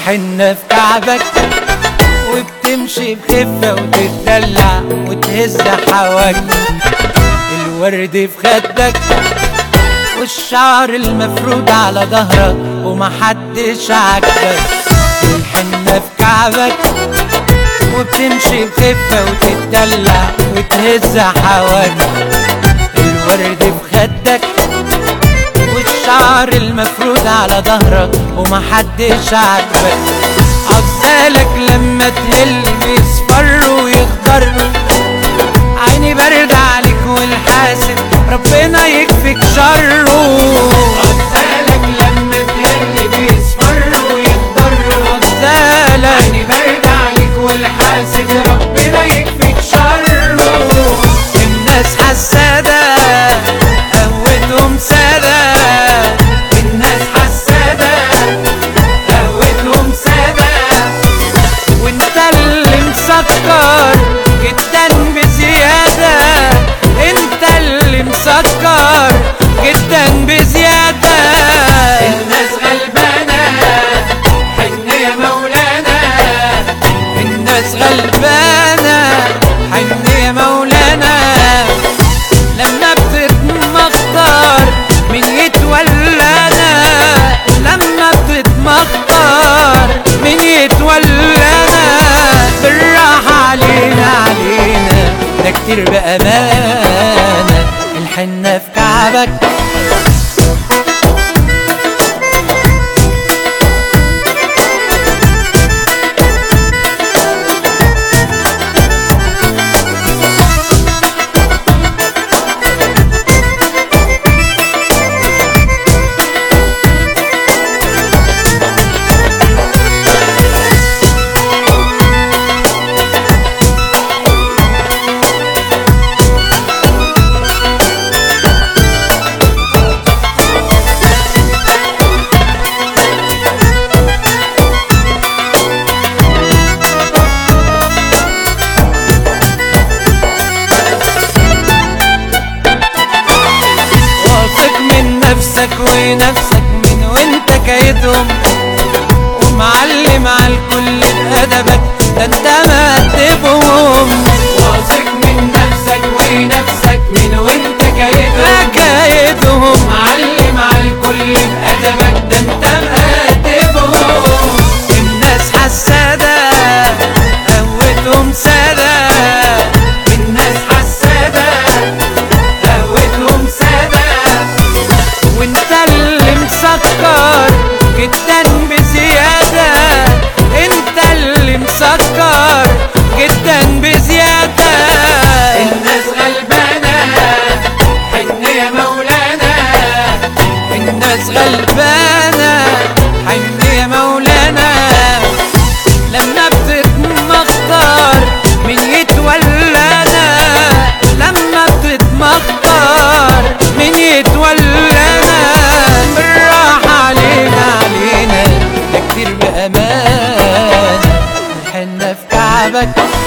الحنة في كعبك وبتمشي بخفة وتتدلع وتهز حواك الورد في خدك والشعر المفروض على ظهرك ومحدش عاجبك الحنة في كعبك وبتمشي بخفة وتتدلع وتهز حواك الورد في خدك والشعر المفروض على ظهرك ومحدش عاجبك عبالك لما تهل بيصفر ويخضر عيني برد عليك والحاسد ربنا يكفيك شره عبالك لما تهل بيصفر ويخضر عبالك عيني برد عليك والحاسد ربنا يكفيك شره الناس حسادة قهوتهم سادة الناس حسادة قهوتهم سادة وانت اللي مسكر جدا بزيادة انت اللي مسكر جدا بزيادة الناس غلبانة حن يا مولانا الناس غلبانة حن يا مولانا لما بتتمخطر من يتولانا لما بتتمخطر من يتولانا بالراحة علينا علينا ده كتير بأمانة الحنة في كعبك واثق من نفسك ونفسك من وانت كايدهم ومعلم على الكل بأدبك ده انت مأدبهم واثق من نفسك ونفسك من وانت كايدهم كايدهم معلم على الكل بأدبك ده انت مأدبهم الناس حسادة قهوتهم سادة الناس حسادة قهوتهم سادة وانت اللي مسكر جدا بزيادة انت اللي مسكر جدا بزيادة الناس غلبانة حن يا مولانا الناس غلبانة حن يا مولانا لما بتتمخطر من يتولانا لما بتتمخطر من يتولانا بالراحة علينا علينا ده كتير بأمان الحنة في كعبك